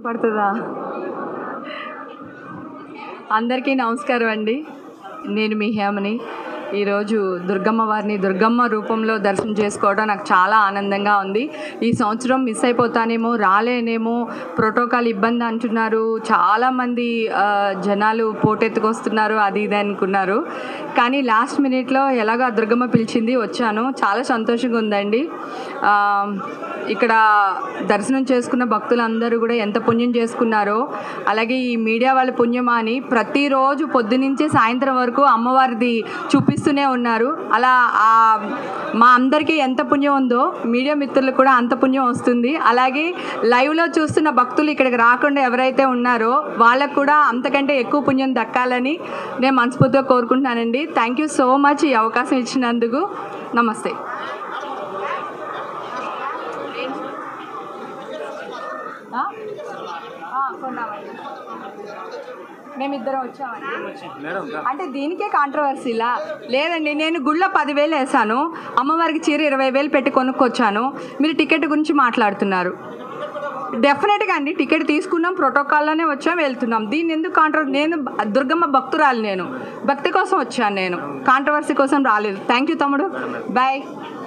పడుతుందా అందరికీ నమస్కారం అండి నేను మీ హేమని ఈరోజు దుర్గమ్మ వారిని దుర్గమ్మ రూపంలో దర్శనం చేసుకోవడం నాకు చాలా ఆనందంగా ఉంది ఈ సంవత్సరం మిస్ అయిపోతానేమో రాలేనేమో ప్రోటోకాల్ ఇబ్బంది అంటున్నారు చాలామంది ఆ, జనాలు పోటెత్తుకొస్తున్నారు అది ఇది అనుకున్నారు కానీ లాస్ట్ మినిట్లో ఎలాగో ఆ దుర్గమ్మ పిలిచింది వచ్చాను చాలా సంతోషంగా ఉందండి ఆ, ఇక్కడ దర్శనం చేసుకున్న భక్తులందరూ కూడా ఎంత పుణ్యం చేసుకున్నారో అలాగే ఈ మీడియా వాళ్ళ పుణ్యమా అని ప్రతిరోజు పొద్దునుంచి సాయంత్రం వరకు అమ్మవారిది చూపిస్తూనే ఉన్నారు అలా ఆ మా అందరికీ ఎంత పుణ్యం ఉందో మీడియా మిత్రులకు కూడా అంత పుణ్యం వస్తుంది అలాగే లైవ్లో చూస్తున్న భక్తులు ఇక్కడికి రాకుండా ఎవరైతే ఉన్నారో వాళ్ళకు కూడా అంతకంటే ఎక్కువ పుణ్యం దక్కాలని నేను మనస్ఫూర్తిగా కోరుకుంటున్నానండి థ్యాంక్ యూ సో మచ్ ఈ అవకాశం ఇచ్చినందుకు నమస్తే ఆ? ఆ, కొన్నామండి మేమిద్దరం వచ్చామండి అంటే దీనికే కాంట్రవర్సీలా లేదండి నేను గుళ్ళో పదివేలు వేసాను అమ్మవారికి చీర ఇరవై వేలు పెట్టి కొనుక్కొచ్చాను మీరు టికెట్ గురించి మాట్లాడుతున్నారు డెఫినెట్గా అండి టికెట్ తీసుకున్నాం ప్రోటోకాల్లోనే వచ్చాం వెళ్తున్నాం దీన్ని ఎందుకు కాంట్రవర్ నేను దుర్గమ్మ భక్తురాలు నేను భక్తి కోసం వచ్చాను నేను కాంట్రవర్సీ కోసం రాలేదు థ్యాంక్ యూ తమ్ముడు బాయ్